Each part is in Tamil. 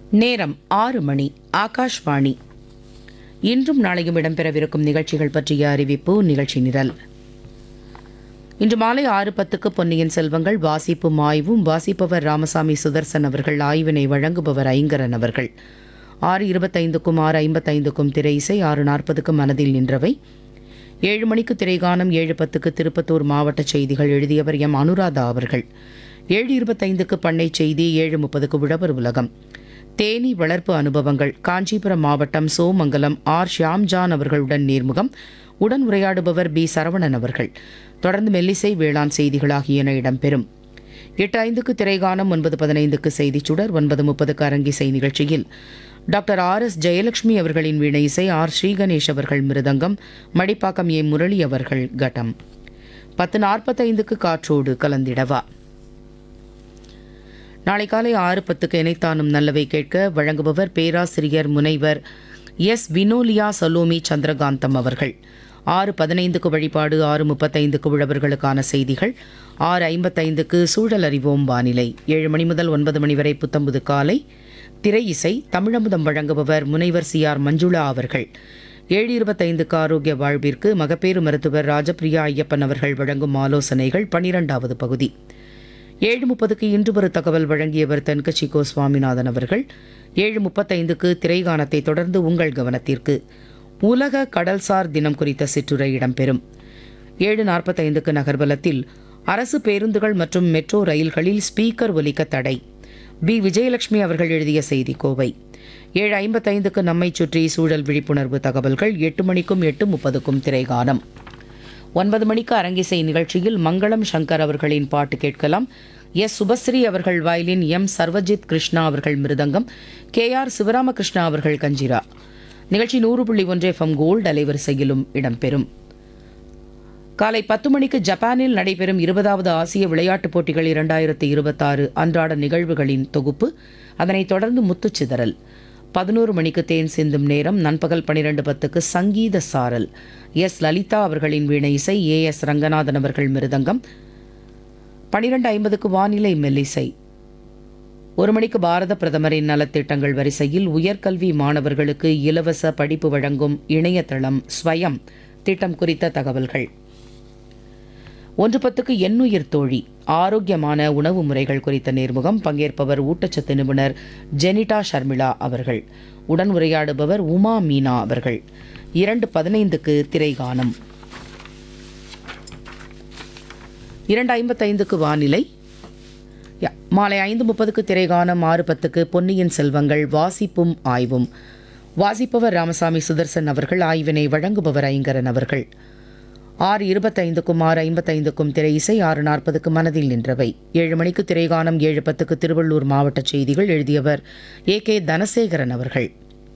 நேரம் ஆறு மணி ஆகாஷ்வாணி இன்றும் நாளையும் இடம்பெறவிருக்கும் நிகழ்ச்சிகள் பற்றிய அறிவிப்பு நிகழ்ச்சி நிரல் இன்று மாலை ஆறு பத்துக்கு பொன்னியின் செல்வங்கள் வாசிப்பும் ஆய்வும் வாசிப்பவர் ராமசாமி சுதர்சன் அவர்கள் ஆய்வினை வழங்குபவர் ஐங்கரன் அவர்கள் ஆறு இருபத்தைந்துக்கும் ஆறு ஐம்பத்தைந்துக்கும் திரை இசை ஆறு நாற்பதுக்கு மனதில் நின்றவை ஏழு மணிக்கு திரைகானம் ஏழு பத்துக்கு திருப்பத்தூர் மாவட்ட செய்திகள் எழுதியவர் எம் அனுராதா அவர்கள் ஏழு இருபத்தைந்துக்கு பண்ணை செய்தி ஏழு முப்பதுக்கு உழவர் உலகம் தேனி வளர்ப்பு அனுபவங்கள் காஞ்சிபுரம் மாவட்டம் சோமங்கலம் ஆர் ஷியாம்ஜான் அவர்களுடன் நேர்முகம் உடன் உரையாடுபவர் பி சரவணன் அவர்கள் தொடர்ந்து மெல்லிசை வேளாண் செய்திகள் ஆகியன இடம்பெறும் எட்டு ஐந்துக்கு திரைகானம் ஒன்பது பதினைந்துக்கு செய்திச் சுடர் ஒன்பது முப்பதுக்கு அரங்கிசை நிகழ்ச்சியில் டாக்டர் ஆர் எஸ் ஜெயலட்சுமி அவர்களின் வீணை இசை ஆர் ஸ்ரீகணேஷ் அவர்கள் மிருதங்கம் மடிப்பாக்கம் ஏ முரளி அவர்கள் கட்டம் பத்து நாற்பத்தைந்துக்கு காற்றோடு கலந்திடவா நாளை காலை ஆறு பத்துக்கு இணைத்தானும் நல்லவை கேட்க வழங்குபவர் பேராசிரியர் முனைவர் எஸ் வினோலியா சலோமி சந்திரகாந்தம் அவர்கள் ஆறு பதினைந்துக்கு வழிபாடு ஆறு முப்பத்தைந்துக்கு உழவர்களுக்கான செய்திகள் ஆறு ஐம்பத்தைந்துக்கு சூழல் அறிவோம் வானிலை ஏழு மணி முதல் ஒன்பது மணி வரை புத்தம்புது காலை திரை இசை தமிழமுதம் வழங்குபவர் முனைவர் சி ஆர் மஞ்சுளா அவர்கள் ஏழு இருபத்தைந்துக்கு ஆரோக்கிய வாழ்விற்கு மகப்பேறு மருத்துவர் ராஜபிரியா ஐயப்பன் அவர்கள் வழங்கும் ஆலோசனைகள் பனிரெண்டாவது பகுதி ஏழு முப்பதுக்கு இன்று ஒரு தகவல் வழங்கியவர் தென்கட்சி கோ சுவாமிநாதன் அவர்கள் ஏழு முப்பத்தைந்துக்கு திரைகானத்தை தொடர்ந்து உங்கள் கவனத்திற்கு உலக கடல்சார் தினம் குறித்த சிற்றுரை இடம்பெறும் ஏழு நாற்பத்தைந்துக்கு நகர்வலத்தில் அரசு பேருந்துகள் மற்றும் மெட்ரோ ரயில்களில் ஸ்பீக்கர் ஒலிக்க தடை பி விஜயலட்சுமி அவர்கள் எழுதிய செய்தி கோவை ஏழு ஐம்பத்தைந்துக்கு நம்மை சுற்றி சூழல் விழிப்புணர்வு தகவல்கள் எட்டு மணிக்கும் எட்டு முப்பதுக்கும் திரைகானம் ஒன்பது மணிக்கு அரங்கிசை நிகழ்ச்சியில் மங்களம் சங்கர் அவர்களின் பாட்டு கேட்கலாம் எஸ் சுபஸ்ரீ அவர்கள் வயலின் எம் சர்வஜித் கிருஷ்ணா அவர்கள் மிருதங்கம் கே ஆர் சிவராமகிருஷ்ணா அவர்கள் கஞ்சிரா நிகழ்ச்சி நூறு புள்ளி ஒன்று எஃப்எம் கோல்டு அலைவரிசையிலும் இடம்பெறும் காலை பத்து மணிக்கு ஜப்பானில் நடைபெறும் இருபதாவது ஆசிய விளையாட்டுப் போட்டிகள் இரண்டாயிரத்தி இருபத்தாறு அன்றாட நிகழ்வுகளின் தொகுப்பு அதனைத் தொடர்ந்து முத்துச்சிதறல் பதினோரு மணிக்கு தேன் சிந்தும் நேரம் நண்பகல் பனிரெண்டு பத்துக்கு சங்கீத சாரல் எஸ் லலிதா அவர்களின் வீணை இசை ஏ எஸ் ரங்கநாதன் அவர்கள் மிருதங்கம் பனிரெண்டு ஐம்பதுக்கு வானிலை மெல்லிசை ஒரு மணிக்கு பாரத பிரதமரின் நலத்திட்டங்கள் வரிசையில் உயர்கல்வி மாணவர்களுக்கு இலவச படிப்பு வழங்கும் இணையதளம் ஸ்வயம் திட்டம் குறித்த தகவல்கள் ஒன்று பத்துக்கு எண்ணுயிர் தோழி ஆரோக்கியமான உணவு முறைகள் குறித்த நேர்முகம் பங்கேற்பவர் ஊட்டச்சத்து நிபுணர் ஜெனிடா ஷர்மிளா அவர்கள் உடன் உரையாடுபவர் உமா மீனா அவர்கள் இரண்டு பதினைந்துக்கு திரைகானம் இரண்டு ஐம்பத்தைந்துக்கு வானிலை யா, மாலை ஐந்து முப்பதுக்கு திரைகானம் ஆறு பத்துக்கு பொன்னியின் செல்வங்கள் வாசிப்பும் ஆய்வும் வாசிப்பவர் ராமசாமி சுதர்சன் அவர்கள் ஆய்வினை வழங்குபவர் ஐங்கரன் அவர்கள் ஆறு இருபத்தைந்துக்கும் ஆறு ஐம்பத்தைந்துக்கும் திரை இசை ஆறு நாற்பதுக்கு மனதில் நின்றவை ஏழு மணிக்கு திரைகானம் ஏழு பத்துக்கு திருவள்ளூர் மாவட்ட செய்திகள் எழுதியவர் ஏ கே தனசேகரன் அவர்கள்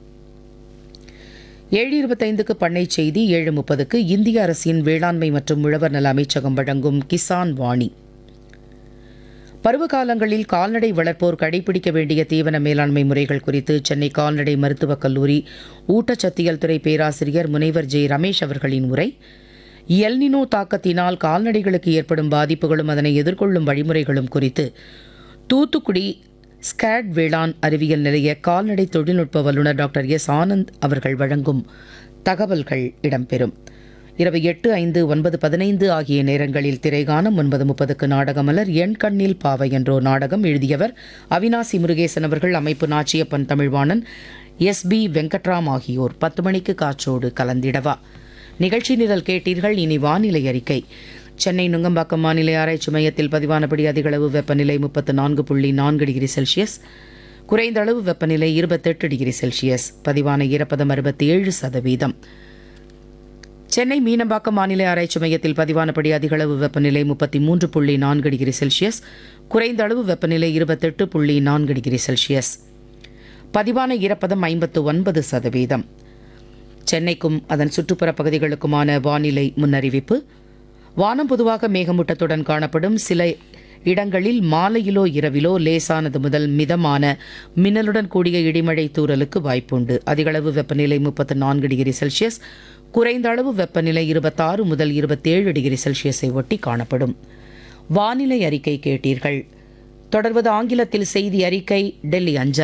ஏழு இருபத்தைந்துக்கு பண்ணை செய்தி ஏழு முப்பதுக்கு இந்திய அரசின் வேளாண்மை மற்றும் உழவர் நல அமைச்சகம் வழங்கும் கிசான் வாணி பருவகாலங்களில் கால்நடை வளர்ப்போர் கடைபிடிக்க வேண்டிய தீவன மேலாண்மை முறைகள் குறித்து சென்னை கால்நடை மருத்துவக் கல்லூரி ஊட்டச்சத்தியல் துறை பேராசிரியர் முனைவர் ஜே ரமேஷ் அவர்களின் உரை எல்னினோ தாக்கத்தினால் கால்நடைகளுக்கு ஏற்படும் பாதிப்புகளும் அதனை எதிர்கொள்ளும் வழிமுறைகளும் குறித்து தூத்துக்குடி ஸ்கேட் வேளாண் அறிவியல் நிலைய கால்நடை தொழில்நுட்ப வல்லுநர் டாக்டர் எஸ் ஆனந்த் அவர்கள் வழங்கும் தகவல்கள் இடம்பெறும் இரவு எட்டு ஐந்து ஒன்பது பதினைந்து ஆகிய நேரங்களில் திரைகானம் ஒன்பது முப்பதுக்கு நாடகமலர் என் கண்ணில் பாவை என்றோ நாடகம் எழுதியவர் அவினாசி முருகேசன் அவர்கள் அமைப்பு நாச்சியப்பன் தமிழ்வாணன் எஸ் பி வெங்கட்ராம் ஆகியோர் பத்து மணிக்கு காற்றோடு கலந்திடவா நிகழ்ச்சி நிரல் கேட்டீர்கள் இனி வானிலை அறிக்கை சென்னை நுங்கம்பாக்கம் வானிலை ஆராய்ச்சி மையத்தில் பதிவானபடி அதிகளவு வெப்பநிலை முப்பத்து நான்கு புள்ளி நான்கு டிகிரி செல்சியஸ் குறைந்த அளவு வெப்பநிலை இருபத்தெட்டு டிகிரி செல்சியஸ் பதிவான ஈரப்பதம் அறுபத்தி ஏழு சதவீதம் சென்னை மீனம்பாக்கம் வானிலை ஆராய்ச்சி மையத்தில் பதிவானபடி அதிகளவு வெப்பநிலை முப்பத்தி மூன்று புள்ளி நான்கு டிகிரி செல்சியஸ் குறைந்த அளவு வெப்பநிலை இருபத்தெட்டு புள்ளி நான்கு டிகிரி செல்சியஸ் பதிவான ஈரப்பதம் ஐம்பத்து ஒன்பது சதவீதம் சென்னைக்கும் அதன் சுற்றுப்புற பகுதிகளுக்குமான வானிலை முன்னறிவிப்பு வானம் பொதுவாக மேகமூட்டத்துடன் காணப்படும் சில இடங்களில் மாலையிலோ இரவிலோ லேசானது முதல் மிதமான மின்னலுடன் கூடிய இடிமழை தூறலுக்கு வாய்ப்புண்டு அதிகளவு வெப்பநிலை முப்பத்து நான்கு டிகிரி செல்சியஸ் குறைந்த அளவு வெப்பநிலை இருபத்தாறு முதல் இருபத்தேழு டிகிரி செல்சியஸை ஒட்டி காணப்படும் வானிலை அறிக்கை கேட்டீர்கள் தொடர்வது ஆங்கிலத்தில் செய்தி அறிக்கை டெல்லி அஞ்சல்